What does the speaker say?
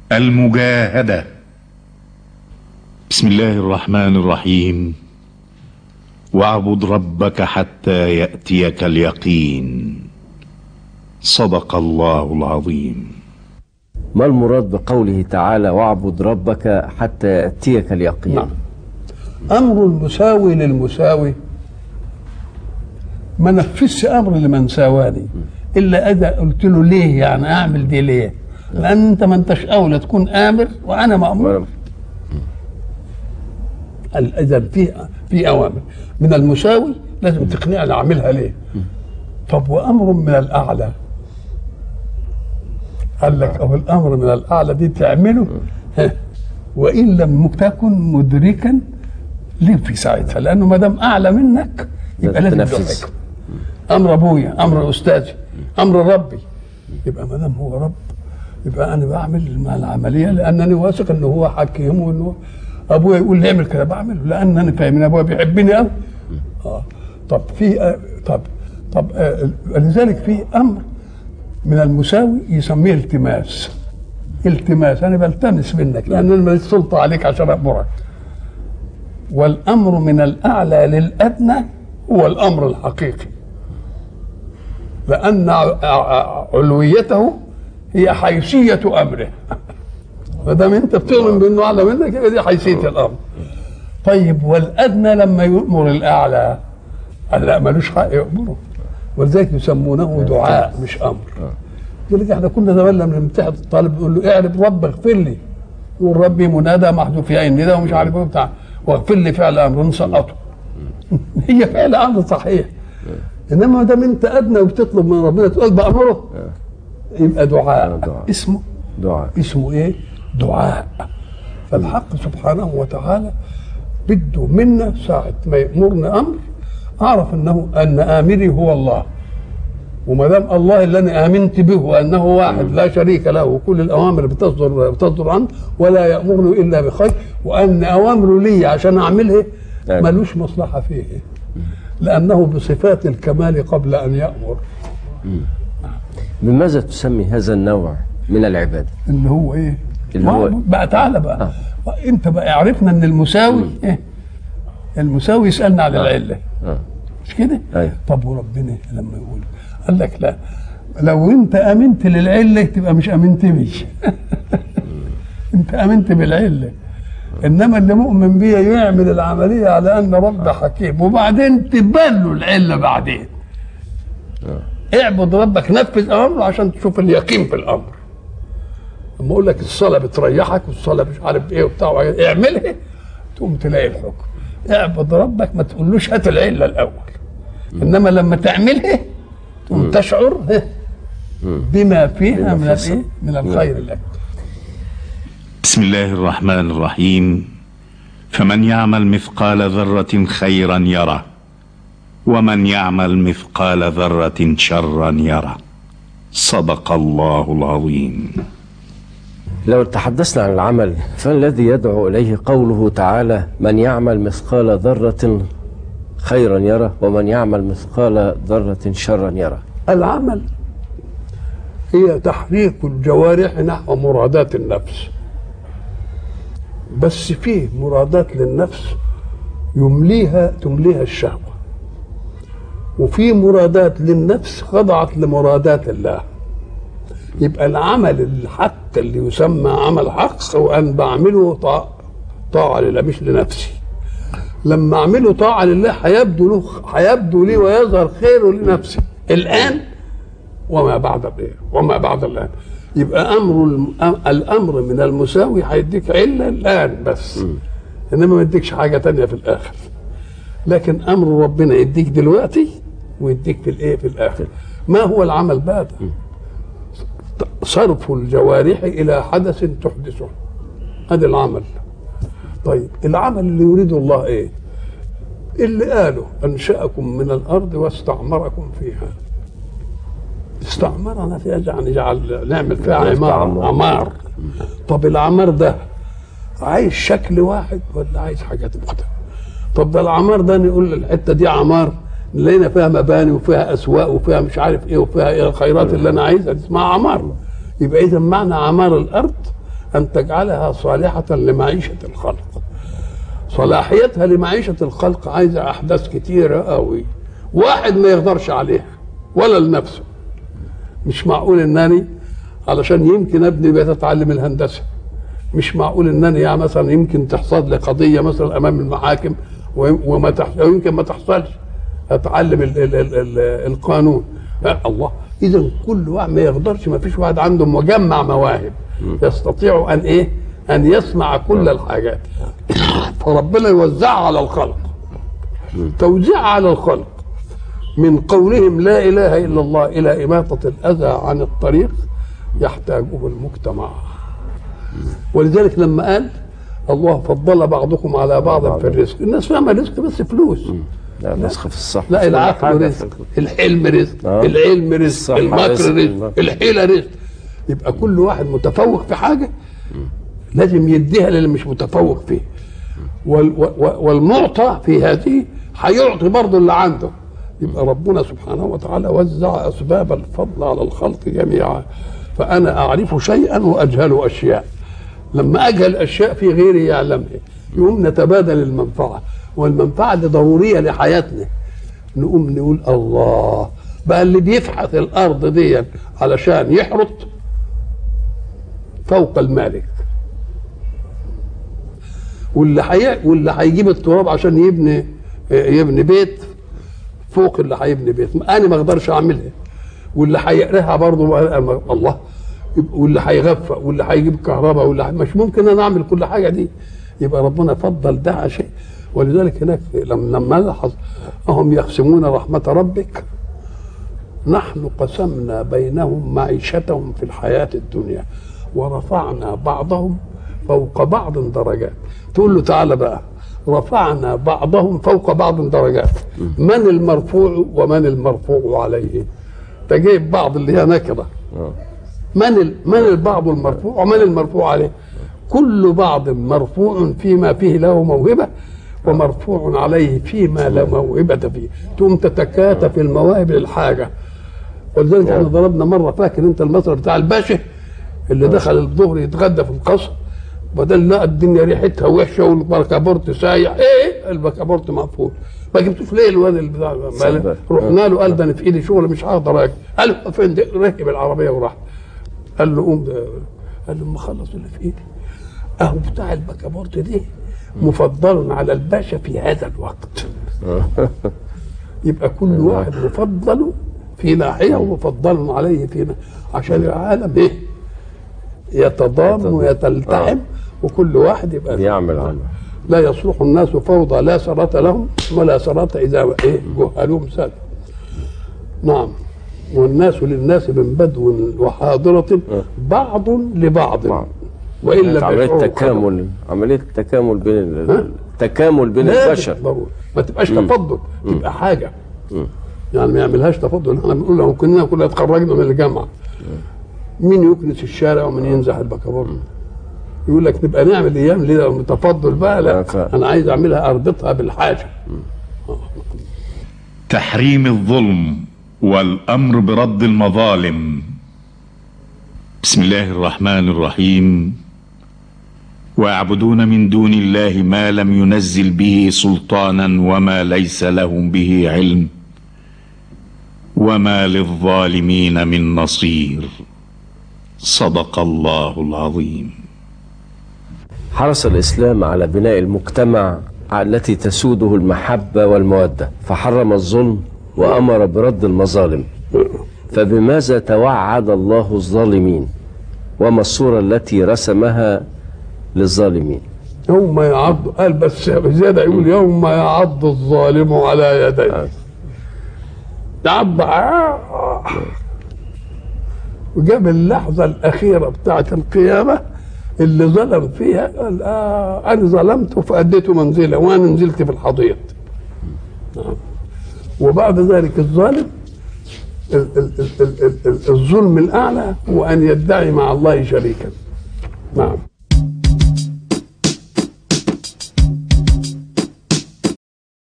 المجاهدة بسم الله الرحمن الرحيم واعبد ربك حتى يأتيك اليقين صدق الله العظيم ما المراد بقوله تعالى واعبد ربك حتى يأتيك اليقين نعم. امر المساوي للمساوي ما نفذش امر لمن ساواني الا اذا قلت له ليه يعني اعمل دي ليه لان انت ما انتش اولى تكون امر وانا مامور ال- اذا في في اوامر من المساوي لازم تقنعني اعملها ليه طب وامر من الاعلى قال لك او الامر من الاعلى دي تعمله ها، وان لم تكن مدركا ليه في ساعتها لانه ما دام اعلى منك يبقى لازم تنفذ. يدرك امر ابويا امر استاذي امر ربي يبقى ما دام هو رب يبقى انا بعمل مع العمليه لانني واثق ان هو حكيم وانه ابويا يقول لي اعمل كده بعمله لان انا فاهم ان ابويا بيحبني قوي اه طب في آه طب طب آه لذلك في امر من المساوي يسميه التماس التماس انا بلتمس منك لان انا ماليش سلطه عليك عشان امرك والامر من الاعلى للادنى هو الامر الحقيقي لان ع- ع- علويته هي حيثيه امره ما دام انت بتؤمن بانه اعلى منك يبقى دي حيثيه الامر طيب والادنى لما يؤمر الاعلى قال لا ملوش حق يامره ولذلك يسمونه دعاء مش امر ولذلك احنا كنا زمان لما نمتحن الطالب نقول له اعرف رب اغفر لي يقول ربي منادى محذوف يا الندى ومش عارف ايه بتاع واغفر لي فعل امر نسقطه هي فعل امر صحيح انما ما دام انت ادنى وبتطلب من ربنا تقول بامره يبقى دعاء دعاء. اسمه دعاء اسمه ايه؟ دعاء فالحق سبحانه وتعالى بده منا ساعة ما يأمرنا أمر أعرف أنه أن آمري هو الله وما دام الله اللي أنا آمنت به وأنه واحد لا شريك له وكل الأوامر بتصدر بتصدر عنه ولا يأمرني إلا بخير وأن أوامره لي عشان أعملها نعم. ملوش مصلحة فيه لأنه بصفات الكمال قبل أن يأمر بماذا تسمي هذا النوع من العبادة اللي هو ايه؟ اللي هو- ما- بقى تعالى بقى انت بقى عرفنا ان المساوي ايه؟ المساوي يسالنا على العله آه. مش كده؟ أيوة. طب وربنا لما يقول قال لك لا لو انت امنت للعله تبقى مش امنت بي انت امنت بالعله انما اللي مؤمن بيها يعمل العمليه على ان رب حكيم وبعدين تبان له العله بعدين اعبد ربك نفذ امره عشان تشوف اليقين في الامر لما اقول لك الصلاه بتريحك والصلاه مش عارف ايه وبتاع وبعدين اعملها تقوم تلاقي الحكم اعبد ربك ما تقولوش هات العله الاول انما لما تعملها تقوم تشعر ها، بما فيها من الايه من الخير لك بسم الله الرحمن الرحيم فمن يعمل مثقال ذرة خيرا يره ومن يعمل مثقال ذرة شرا يره صدق الله العظيم لو تحدثنا عن العمل فالذي يدعو إليه قوله تعالى من يعمل مثقال ذرة خيرا يره ومن يعمل مثقال ذرة شرا يره العمل هي تحريك الجوارح نحو مرادات النفس بس فيه مرادات للنفس يمليها تمليها الشهوة وفي مرادات للنفس خضعت لمرادات الله يبقى العمل الحق اللي يسمى عمل حق هو أن بعمله طاعة طاعة لله مش لنفسي لما اعمله طاعه لله هيبدو له هيبدو لي ويظهر خيره لنفسي الان وما بعد الايه وما بعد الان يبقى امر الم- الامر من المساوي هيديك عله الان بس انما ما يديكش حاجه تانية في الاخر لكن امر ربنا يديك دلوقتي ويديك في الايه في الاخر ما هو العمل بعد صرف الجوارح الى حدث تحدثه هذا العمل طيب العمل اللي يريده الله ايه اللي قاله انشاكم من الارض واستعمركم فيها استعمرنا فيها يعني جعل نعمل فيها عمار استعمر. عمار طب العمار ده عايز شكل واحد ولا عايز حاجات مختلفه طب ده العمار ده نقول الحته دي عمار لقينا فيها مباني وفيها اسواق وفيها مش عارف ايه وفيها ايه الخيرات اللي انا عايزها دي اسمها عمار يبقى اذا معنى عمار الارض أن تجعلها صالحة لمعيشة الخلق صلاحيتها لمعيشة الخلق عايزة أحداث كتيرة قوي واحد ما يقدرش عليها ولا لنفسه مش معقول انني علشان يمكن ابني بيت اتعلم الهندسه مش معقول انني يعني مثلا يمكن تحصل لي قضيه مثلا امام المحاكم و- وما تحصل يمكن ما تحصلش اتعلم ال ال ال ال القانون لا الله اذا كل واحد ما يقدرش ما فيش واحد عنده مجمع مواهب يستطيع ان ايه ان يسمع كل الحاجات فربنا يوزعها على الخلق توزيعها على الخلق من قولهم لا اله الا الله الى اماطه الاذى عن الطريق يحتاجه المجتمع ولذلك لما قال الله فضل بعضكم على بعض في الرزق الناس فاهمه الرزق بس فلوس لا نسخ في الصح لا كل العقل حاجة رزق في- الحلم رزق آه. العلم رزق الصحة المكر رزق، رزق المكر. الحيلة رزق يبقى كل واحد متفوق في حاجة لازم يديها للي مش متفوق فيه وال و- والمعطى في هذه هيعطي برضه اللي عنده يبقى ربنا سبحانه وتعالى وزع أسباب الفضل على الخلق جميعا فأنا أعرف شيئا وأجهل أشياء لما أجهل أشياء في غيري يعلمها يقوم نتبادل المنفعة والمنفعة دي ضرورية لحياتنا نقوم نقول الله بقى اللي بيفحث الأرض دي علشان يحرط فوق المالك واللي حي... واللي هيجيب التراب عشان يبني يبني بيت فوق اللي هيبني بيت انا ما اقدرش اعملها واللي هيقرها برضه الله واللي هيغفى واللي هيجيب كهرباء واللي حي... مش ممكن انا اعمل كل حاجه دي يبقى ربنا فضل ده على شيء ولذلك هناك لما لما لاحظ اهم يقسمون رحمه ربك نحن قسمنا بينهم معيشتهم في الحياه الدنيا ورفعنا بعضهم فوق بعض درجات تقول له تعالى بقى رفعنا بعضهم فوق بعض درجات من المرفوع ومن المرفوع عليه تجيب بعض اللي هي نكره من ال... من البعض المرفوع ومن المرفوع عليه كل بعض مرفوع فيما فيه له موهبه ومرفوع عليه فيما لا موهبه فيه تقوم تتكاتف المواهب للحاجه ولذلك احنا ضربنا مره فاكر انت المثل بتاع الباشا اللي دخل الظهر يتغدى في القصر بدل لقى الدنيا ريحتها وحشه والبكابورت سايح ايه البكابورت مقفول ما جبتوش ليه الواد اللي بتاع ما- صدق. رحنا له قال ده انا في ايدي شغل مش هقدر اجي قال له فين ده؟ ركب العربيه وراح قال له قوم ده قال له ما خلص اللي في ايدي اهو بتاع البكابورت دي مفضل على الباشا في هذا الوقت يبقى كل واحد مفضل في ناحيه ومفضل عليه في ناحية عشان العالم ايه يتضام يتضام. ويتلتحم وكل واحد يبقى بيعمل عمل لا يصلح الناس فوضى لا سرة لهم ولا سرة إذا إيه جهلهم ساد نعم والناس للناس من بدو وحاضرة بعض لبعض بعض. وإلا عملية بيشعروا تكامل عملية تكامل بين ال- ها؟ التكامل بين لازم البشر ضروري ما تبقاش تفضل تبقى حاجه يعني ما يعملهاش تفضل احنا بنقول لو كنا كنا اتخرجنا من الجامعه مين يكنس الشارع ومين ينزح البكابورت يقول لك نبقى نعمل ايام ليه لو تفضل بقى آه، لا ف- انا عايز اعملها اربطها بالحاجه تحريم الظلم والامر برد المظالم بسم الله الرحمن الرحيم ويعبدون من دون الله ما لم ينزل به سلطانا وما ليس لهم به علم وما للظالمين من نصير صدق الله العظيم حرص الإسلام على بناء المجتمع التي تسوده المحبة والمودة فحرم الظلم وأمر برد المظالم فبماذا توعد الله الظالمين وما الصورة التي رسمها للظالمين يوم يعض قال بس زيادة يقول يوم يعض الظالم على يديه يعض آه. وجاب اللحظة الأخيرة بتاعة القيامة اللي ظلم فيها قال آه أنا ظلمته فأديته منزلة وأنا نزلت في الحضيض نعم. وبعد ذلك الظالم ال- ال- ال- ال- ال- الظلم الأعلى هو أن يدعي مع الله شريكا نعم